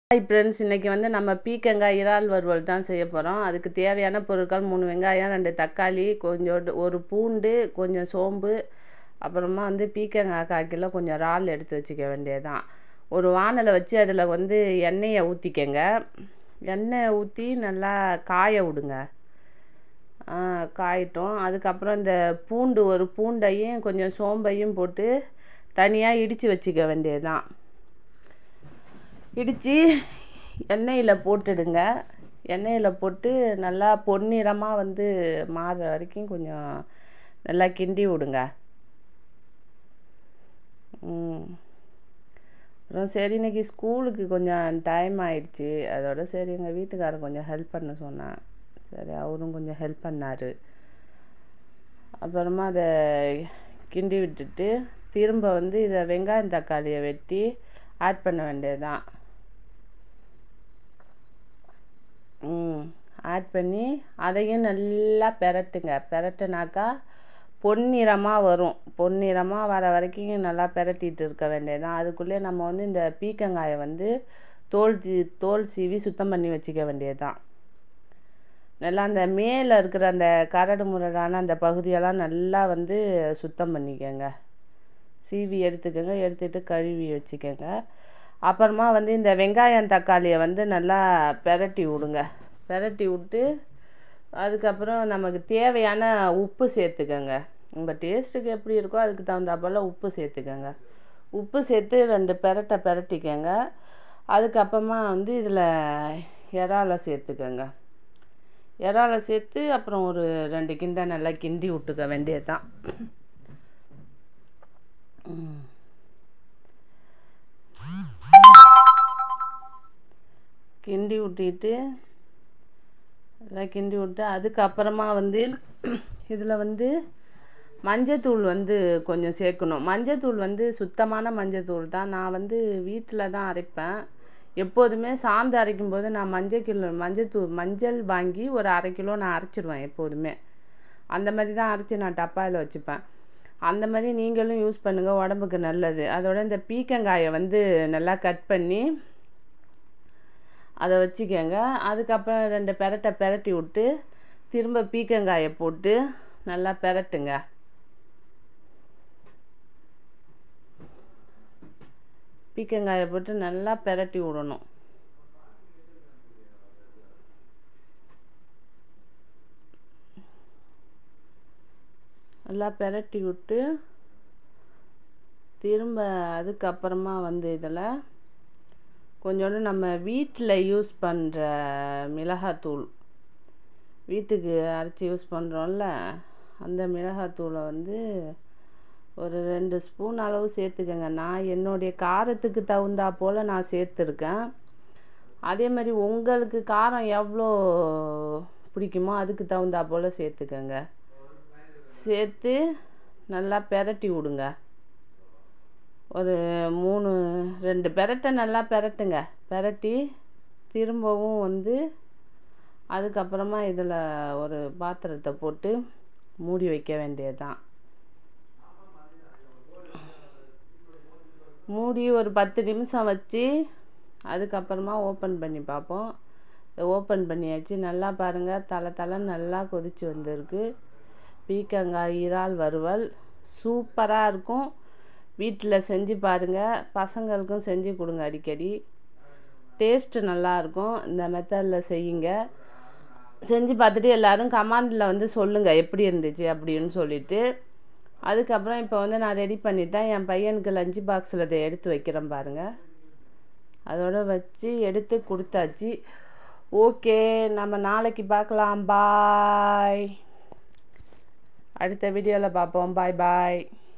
Hi friends இன்றைக்கி வந்து நம்ம பீக்கங்காய் இறால் வறுவல் தான் செய்ய போகிறோம் அதுக்கு தேவையான பொருட்கள் மூணு வெங்காயம் ரெண்டு தக்காளி கொஞ்சோண்டு ஒரு பூண்டு கொஞ்சம் சோம்பு அப்புறமா வந்து பீக்கங்காய் கால் கிலோ கொஞ்சம் இறால் எடுத்து வச்சுக்க வேண்டியதுதான் ஒரு வானலை வச்சு அதில் வந்து எண்ணெயை ஊற்றிக்கங்க எண்ணெய் ஊற்றி நல்லா காய விடுங்க ஆ, காயட்டும் அதுக்கப்புறம் இந்த பூண்டு ஒரு பூண்டையும் கொஞ்சம் சோம்பையும் போட்டு தனியாக இடித்து வச்சுக்க வேண்டியதுதான் இடித்து எண்ணெயில் போட்டுடுங்க எண்ணெயில் போட்டு நல்லா பொன்னிறமாக வந்து மாறுற வரைக்கும் கொஞ்சம் நல்லா கிண்டி விடுங்க ம். அப்புறம் சரி இன்னைக்கு ஸ்கூலுக்கு கொஞ்சம் டைம் ஆயிடுச்சு அதோட சரி எங்கள் வீட்டுக்காரர் கொஞ்சம் ஹெல்ப் பண்ண சொன்னேன் சரி அவரும் கொஞ்சம் ஹெல்ப் பண்ணார் அப்புறமா அதை கிண்டி விட்டுட்டு திரும்ப வந்து இதை வெங்காயம் தக்காளியை வெட்டி ஆட் பண்ண வேண்டியதுதான் ம் ஆட் பண்ணி அதையும் நல்லா பெரட்டுங்க பெரட்டுனாக்கா பொன்னிறமாக வரும் பொன்னிறமாக வர வரைக்கும் நல்லா பெரட்டிட்டு இருக்க வேண்டியதுதான் அதுக்குள்ளே நம்ம வந்து இந்த பீக்கங்காயை வந்து தோல் சீ தோல் சீவி சுத்தம் பண்ணி வச்சுக்க வேண்டியதுதான் நல்லா அந்த மேலே இருக்கிற அந்த கரடு முரடான அந்த பகுதியெல்லாம் நல்லா வந்து சுத்தம் பண்ணிக்கோங்க சீவி எடுத்துக்கோங்க எடுத்துட்டு கழுவி வச்சுக்கோங்க அப்புறமா வந்து இந்த வெங்காயம் தக்காளியை வந்து நல்லா பெரட்டி விடுங்க பெரட்டி விட்டு அதுக்கப்புறம் நமக்கு தேவையான உப்பு சேர்த்துக்கோங்க உங்கள் டேஸ்ட்டுக்கு எப்படி இருக்கோ அதுக்கு தகுந்தாப்போல் உப்பு சேர்த்துக்கோங்க உப்பு சேர்த்து ரெண்டு பெரட்டை பெரட்டிக்கோங்க அதுக்கப்புறமா வந்து இதில் இறாலை சேர்த்துக்கோங்க இறாலை சேர்த்து அப்புறம் ஒரு ரெண்டு கிண்டை நல்லா கிண்டி விட்டுக்க வேண்டியதுதான் கிண்டி விட்டிட்டு எல்லாம் கிண்டி விட்டு அதுக்கப்புறமா வந்து இதில் வந்து மஞ்சத்தூள் வந்து கொஞ்சம் சேர்க்கணும் மஞ்சத்தூள் வந்து சுத்தமான மஞ்சத்தூள் தான் நான் வந்து வீட்டில் தான் அரைப்பேன் எப்போதுமே சாந்து அரைக்கும் போது நான் மஞ்சள் கிலோ மஞ்சத்தூள் மஞ்சள் வாங்கி ஒரு அரை கிலோ நான் அரைச்சிடுவேன் எப்போதுமே அந்த மாதிரி தான் அரைச்சி நான் டப்பாயில் வச்சுப்பேன் அந்த மாதிரி நீங்களும் யூஸ் பண்ணுங்கள் உடம்புக்கு நல்லது அதோட இந்த பீக்கங்காயை வந்து நல்லா கட் பண்ணி அதை வச்சுக்கோங்க அதுக்கப்புறம் ரெண்டு பெரட்டை பெரட்டி விட்டு திரும்ப பீக்கங்காயை போட்டு நல்லா பெரட்டுங்க பீக்கங்காயை போட்டு நல்லா பெரட்டி விடணும் நல்லா பெரட்டி விட்டு திரும்ப அதுக்கப்புறமா வந்து இதில் கொஞ்சோண்டு நம்ம வீட்டில் யூஸ் பண்ணுற மிளகாத்தூள் வீட்டுக்கு அரைச்சி யூஸ் பண்ணுறோம்ல அந்த மிளகாத்தூளை வந்து ஒரு ரெண்டு ஸ்பூன் அளவு சேர்த்துக்கங்க நான் என்னுடைய காரத்துக்கு தகுந்தா போல் நான் சேர்த்துருக்கேன் அதே மாதிரி உங்களுக்கு காரம் எவ்வளோ பிடிக்குமோ அதுக்கு தகுந்தா போல் சேர்த்துக்கங்க சேர்த்து நல்லா பெரட்டி விடுங்க ஒரு மூணு ரெண்டு பெரட்டை நல்லா பெரட்டுங்க பெரட்டி திரும்பவும் வந்து அதுக்கப்புறமா இதில் ஒரு பாத்திரத்தை போட்டு மூடி வைக்க வேண்டியதுதான் மூடி ஒரு பத்து நிமிஷம் வச்சு அதுக்கப்புறமா ஓப்பன் பண்ணி பார்ப்போம் ஓப்பன் பண்ணியாச்சு நல்லா பாருங்கள் தலை தலை நல்லா கொதிச்சு வந்திருக்கு பீக்கங்காய் இறால் வறுவல் சூப்பராக இருக்கும் வீட்டில் செஞ்சு பாருங்கள் பசங்களுக்கும் செஞ்சு கொடுங்க அடிக்கடி டேஸ்ட்டு நல்லாயிருக்கும் இந்த மெத்தடில் செய்யுங்க செஞ்சு பார்த்துட்டு எல்லோரும் கமாண்டில் வந்து சொல்லுங்கள் எப்படி இருந்துச்சு அப்படின்னு சொல்லிட்டு அதுக்கப்புறம் இப்போ வந்து நான் ரெடி பண்ணிட்டேன் என் பையனுக்கு லஞ்சு பாக்ஸில் இதை எடுத்து வைக்கிறேன் பாருங்கள் அதோட வச்சு எடுத்து கொடுத்தாச்சு ஓகே நம்ம நாளைக்கு பார்க்கலாம் பாய் அடுத்த வீடியோவில் பார்ப்போம் பாய் பாய்